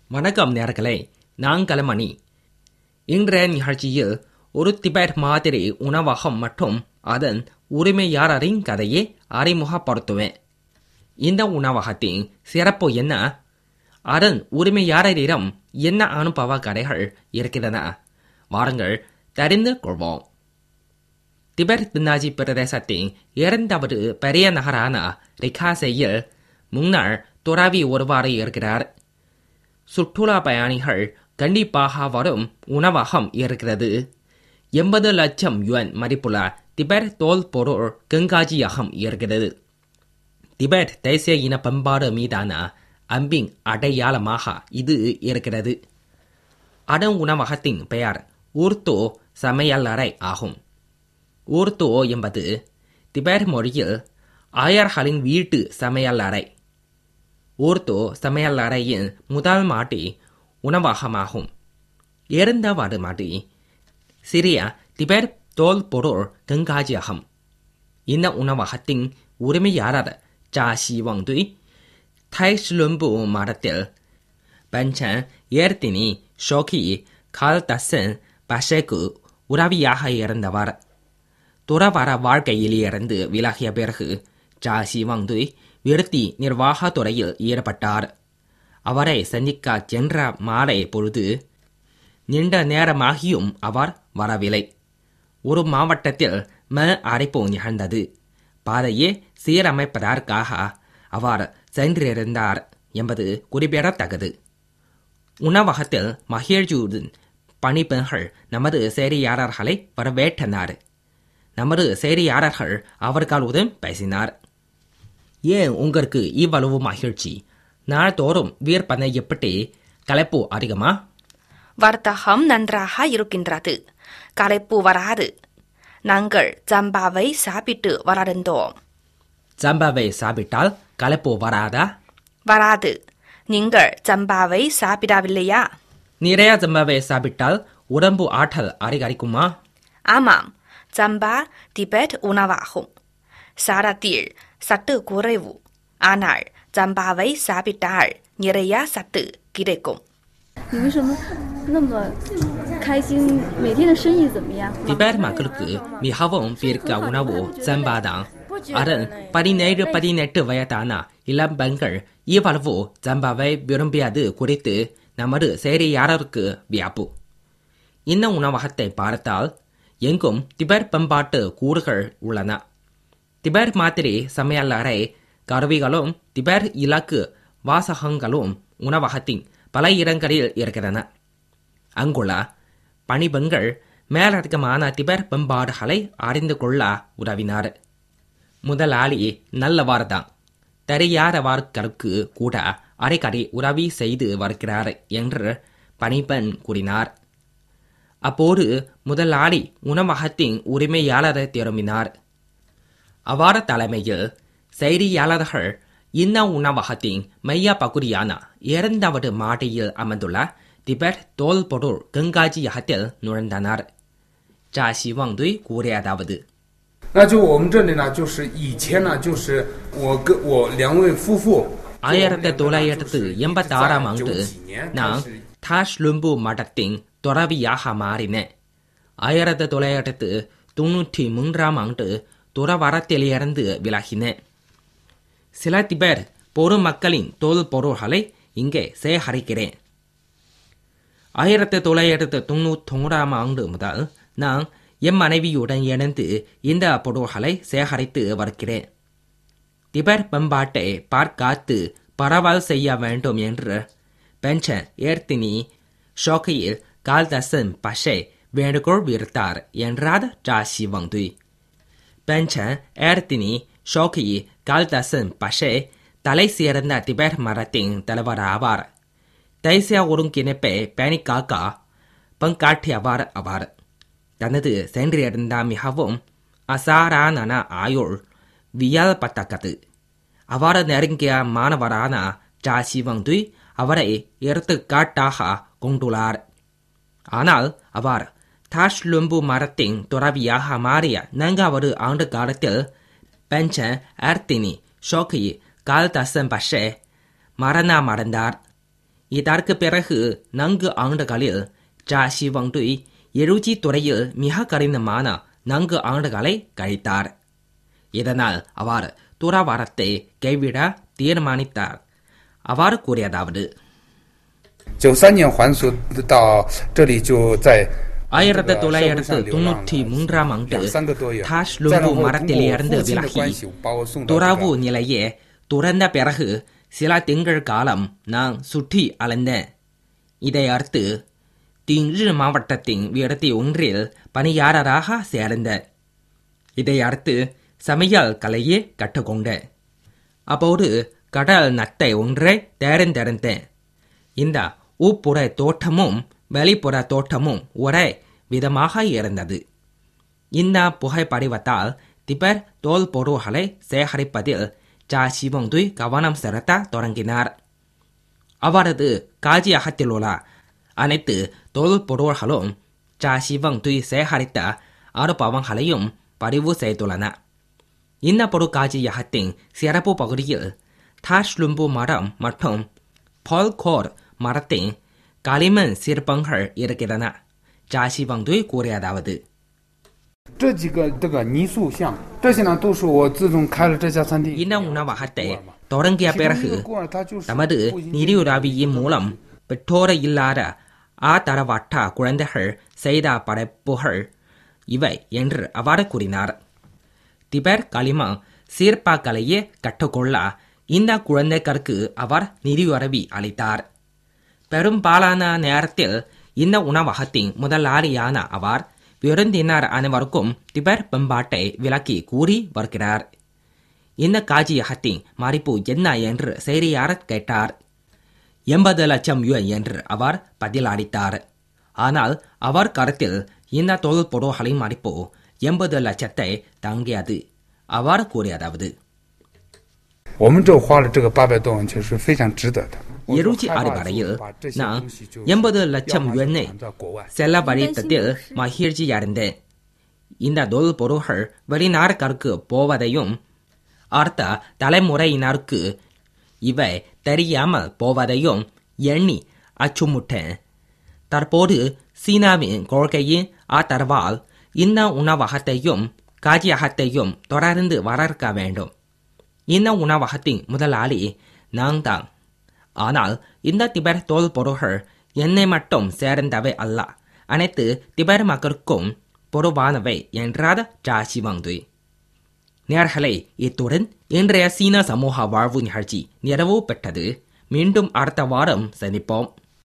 வணக்கம் நேர்களே நான் கலமணி இன்றைய நிகழ்ச்சியில் ஒரு திபெத் மாதிரி உணவகம் மற்றும் அதன் உரிமையாளரின் கதையை அறிமுகப்படுத்துவேன் இந்த உணவகத்தின் சிறப்பு என்ன அதன் உரிமையாளரிடம் என்ன அனுபவ கதைகள் இருக்கின்றன வாருங்கள் தெரிந்து கொள்வோம் திபெத் பின்னாஜி பிரதேசத்தின் இரண்டாவது பெரிய நகரான ரிகாசையில் முன்னாள் துறவி ஒருவர் இருக்கிறார் சுற்றுலா பயணிகள் கண்டிப்பாக வரும் உணவகம் இருக்கிறது எண்பது லட்சம் யுவன் மதிப்புள்ள திபெத் தோல் பொருள் கண்காட்சியகம் இருக்கிறது திபெத் தேசிய இன பண்பாடு மீதான அன்பின் அடையாளமாக இது இருக்கிறது அதன் உணவகத்தின் பெயர் ஊர்தோ சமையலறை ஆகும் ஊர்தோ என்பது திபெத் மொழியில் ஆயர்களின் வீட்டு சமையலறை ஊர்தோ சமையலறையின் முதல் மாடி உணவகமாகும் இரண்டாவது மாடி சிறிய திபெத் தோல் பொருள் கண்காட்சியகம் இந்த உணவகத்தின் உரிமையாளர் ஜா சிவங்துய் தைஸ்லும்பு மடத்தில் பஞ்சன் ஏர்த்தினி ஷோகி கால் தசன் பஷேக்கு உறவியாக இருந்தவர் துறவர வாழ்க்கையில் இருந்து விலகிய பிறகு ஜா சிவங்துய் விருத்தி நிர்வாகத் துறையில் ஈடுபட்டார் அவரை சந்திக்க சென்ற மாலை பொழுது நீண்ட நேரமாகியும் அவர் வரவில்லை ஒரு மாவட்டத்தில் ம அடைப்பு நிகழ்ந்தது பாதையை சீரமைப்பதற்காக அவர் சென்றிருந்தார் என்பது குறிப்பிடத்தக்கது உணவகத்தில் மகிழ்ச்சியுடன் பணிப்பெண்கள் நமது செய்தியாளர்களை வரவேற்றனர் நமது செய்தியாளர்கள் அவர்களுடன் பேசினார் ஏன் உங்களுக்கு இவ்வளவு மகிழ்ச்சி நாள்தோறும் விற்பனை எப்படி கலைப்பு அதிகமா வர்த்தகம் நன்றாக இருக்கின்றது களைப்பு வராது நாங்கள் ஜம்பாவை சாப்பிட்டு வளர்ந்தோம் ஜம்பாவை சாப்பிட்டால் கலைப்பு வராதா வராது நீங்கள் ஜம்பாவை சாப்பிடவில்லையா நிறைய ஜம்பாவை சாப்பிட்டால் உடம்பு ஆற்றல் அதிகரிக்குமா ஆமாம் ஜம்பா திபெத் உணவாகும் சாரத்தில் சத்து குறைவு ஆனால் ஜம்பாவை சாப்பிட்டால் நிறைய சத்து கிடைக்கும் 你为什么那么开心？每天的生意怎么样？ திபெத் மக்களுக்கு மிகவும் பிடிக்க உணவு ஜம்பாதான் அதன் பதினேழு பதினெட்டு வயதான இளம் பெண்கள் இவ்வளவு ஜம்பாவை விரும்பியது குறித்து நமது செய்தியாளருக்கு வியாப்பு இந்த உணவகத்தை பார்த்தால் எங்கும் திபெத் பண்பாட்டு கூறுகள் உள்ளன திபெத் மாதிரி சமையலறை கருவிகளும் திபெத் இலக்கு வாசகங்களும் உணவகத்தின் பல இடங்களில் இருக்கின்றன அங்குள்ள பணிபெண்கள் மேலதிகமான திபெத் பண்பாடுகளை அறிந்து கொள்ள உதவினார் முதலாளி நல்லவார்தான் தெரியாதவர்களுக்கு கூட அடிக்கடி உதவி செய்து வருகிறார் என்று பணிப்பெண் கூறினார் அப்போது முதலாளி உணவகத்தின் உரிமையாளரை திரும்பினார் அவர் தலைமையில் செய்தியாளர்கள் இந்த உணவகத்தின் மைய பகுதியான இரண்டாவது மாடியில் அமைந்துள்ள திபெத் தோல் பொருள் கண்காட்சியகத்தில் நுழைந்தனர் ஜா சிவங்துய் கூறியதாவது 那就我们这里呢，就是以前呢，就是我跟我两位夫妇， ஆயிரத்தி தொள்ளாயிரத்து எண்பத்தி ஆறாம் ஆண்டு 九几年 நான் 开始 தாஷ்லும்பு மடத்தின் துறவியாக மாறினேன் ஆயிரத்தி தொள்ளாயிரத்து தொண்ணூற்றி மூன்றாம் ஆண்டு துறவரத்திலிருந்து விலகினேன் சில திபெத் பொதுமக்களின் தோல் பொருள்களை இங்கே சேகரிக்கிறேன் ஆயிரத்தி தொள்ளாயிரத்து தொண்ணூத்தொன்றாம் ஆண்டு முதல் நான் என் மனைவியுடன் இணைந்து இந்த பொருள்களை சேகரித்து வருகிறேன் திபெத் பண்பாட்டை பார்க்காத்து பரவல் செய்ய வேண்டும் என்று பென்ஷன் ஏர்த்தினி ஷோக்கையில் கால்தசன் பஷை வேண்டுகோள் விடுத்தார் என்றார் ஜா சிவங்துய் பென்ஷன் ஏர்த்தினி ஷோக்கி கால்தசன் பஷே தலை சிறந்த திபெத் மரத்தின் தலைவர் ஆவார் தேசிய ஒருங்கிணைப்பை பேணிக்காக்க பங்காற்றியவர் அவர் தனது சென்றிருந்த மிகவும் அசாரான ஆயுள் வியல்பத்தக்கது அவர் நெருங்கிய மாணவரான ஜா சிவங்துய் அவரை எடுத்துக்காட்டாக கொண்டுள்ளார் ஆனால் அவர் தாஷ்லும்பு மரத்தின் துறவியாக மாறிய நான்காவது ஆண்டு காலத்தில் பென்ஷன் ஏர்த்தினி ஷோக்கி கால்தசன் பஷே மரணமடைந்தார் இதற்கு பிறகு நான்கு ஆண்டுகளில் ஜா சிவங்டுய் எழுச்சி துறையில் மிக கடினமான நான்கு ஆண்டுகளை கழித்தார் இதனால் அவர் துறவாரத்தை கைவிட தீர்மானித்தார் அவர் கூறியதாவது 九三年还俗到这里就在 ஆயிரத்தி தொள்ளாயிரத்து தொன்னூற்றி மூன்றாம் ஆண்டு 两三个多月， தாஷ் 再 லும்பு 然后通过 மரத்திலிருந்து 父亲的 விலகி 关系把我送到这 துறவு 个 நிலையே துறந்த பிறகு சில திங்கள் காலம் நான் சுற்றி அலைந்தேன் இதை அடுத்து திங்ரு மாவட்டத்தின் விடுதி ஒன்றில் பணியாளராக சேர்ந்தேன் இதை அடுத்து சமையல் கலையை கற்றுக்கொண்டேன் அப்போது கடல் நத்தை ஒன்றை தேர்ந்தெடுத்தேன் இந்த உட்புற தோட்டமும் வெளிப்புற தோட்டமும் ஒரே விதமாக இருந்தது இந்த புகைப்படிவத்தால் திபர் தோல் பொருள்களை சேகரிப்பதில் ஜா சிவங்துய் கவனம் செலுத்த தொடங்கினார் அவரது காஜியகத்தில் உள்ள அனைத்து தொழில் பொருள்களும் ஜா சிவங்துய் சேகரித்த அனுபவங்களையும் பதிவு செய்துள்ளன இந்த பொருட்காட்சியகத்தின் சிறப்பு பகுதியில் தாஷ்லும்பு மரம் மற்றும் பால்கோர் மரத்தின் களிமண் சிற்பங்கள் இருக்கின்றன ஜா சிவங்துய் கூறியதாவது 这几个这个泥塑像，这些呢都是我自从开了这家餐厅以 இந்த 后 உணவகத்தை 孤儿嘛 தொடங்கிய 其中一 பிறகு 个孤儿他就是 தமது 不仅仅 நிதியுதவியின் மூலம் பெற்றோர் இல்லாத ஆதரவற்ற குழந்தைகள் செய்த படைப்புகள் இவை என்று அவர் கூறினார் திபர் களிமா சீர்பா கலையை கற்றுக்கொள்ள இந்த குழந்தைகளுக்கு அவர் நிதியுதவி அளித்தார் பெரும்பாலான நேரத்தில் இந்த உணவகத்தின் முதலாளியான அவர் விருந்தினர் அனைவருக்கும் திபர் பண்பாட்டை விளக்கி கூறி வருகிறார் இந்த காஜியகத்தின் மதிப்பு என்ன என்று செய்தியாளர் கேட்டார் எண்பது லட்சம் யுவன் என்று அவர் பதிலளித்தார் ஆனால் அவர் கருத்தில் இந்த தொழில் பொருள்களின் மதிப்பு எண்பது லட்சத்தை தாங்கியது அவர் கூறியதாவது 我们这花了这个八百多万钱是非常值得的。我就 எழுச்சி 害怕 அடிப்படையில் 说把这些 நான் 东西就 எண்பது 要 லட்சம் 么就 யுவனை 藏在国外。 செலவழித்ததில் மகிழ்ச்சி அடைந்தேன் இந்த தொழில் பொருள்கள் வெளிநாடுகளுக்கு போவதையும் அடுத்த தலைமுறையினருக்கு இவை தெரியாமல் போவதையும் எண்ணி அச்சுமுட்டேன் தற்போது சீனாவின் கொள்கையின் ஆதரவால் இந்த உணவகத்தையும் காஜியகத்தையும் தொடர்ந்து வளர்க்க வேண்டும் இந்த உணவகத்தின் முதலாளி நான் தான் ஆனால் இந்த திபெர் தோல் பொருள்கள் என்னை மட்டும் சேர்ந்தவை அல்ல அனைத்து திபெர் மக்களுக்கும் பொதுவானவை என்றார் ஜா சிவாங்துய் நேர்களை இத்துடன் இன்றைய சீன சமூக வாழ்வு நிகழ்ச்சி நிறைவு பெற்றது மீண்டும் அடுத்த வாரம் சந்திப்போம்